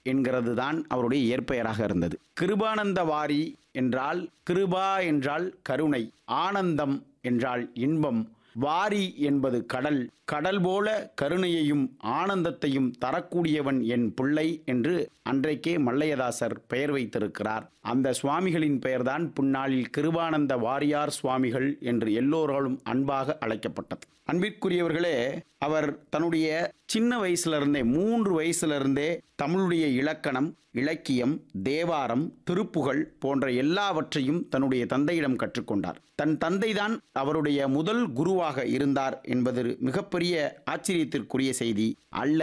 என்கிறது தான் அவருடைய இயற்பெயராக இருந்தது கிருபானந்த வாரி என்றால் கிருபா என்றால் கருணை ஆனந்தம் என்றால் இன்பம் வாரி என்பது கடல் கடல் போல கருணையையும் ஆனந்தத்தையும் தரக்கூடியவன் என் பிள்ளை என்று அன்றைக்கே மல்லையதாசர் பெயர் வைத்திருக்கிறார் அந்த சுவாமிகளின் பெயர்தான் பின்னாளில் கிருபானந்த வாரியார் சுவாமிகள் என்று எல்லோராலும் அன்பாக அழைக்கப்பட்டது அன்பிற்குரியவர்களே அவர் தன்னுடைய சின்ன வயசுல இருந்தே மூன்று வயசுல இருந்தே தமிழுடைய இலக்கணம் இலக்கியம் தேவாரம் திருப்புகழ் போன்ற எல்லாவற்றையும் தன்னுடைய தந்தையிடம் கற்றுக்கொண்டார் தன் தந்தைதான் அவருடைய முதல் குருவாக இருந்தார் என்பது மிகப்பெரிய ஆச்சரியத்திற்குரிய செய்தி அல்ல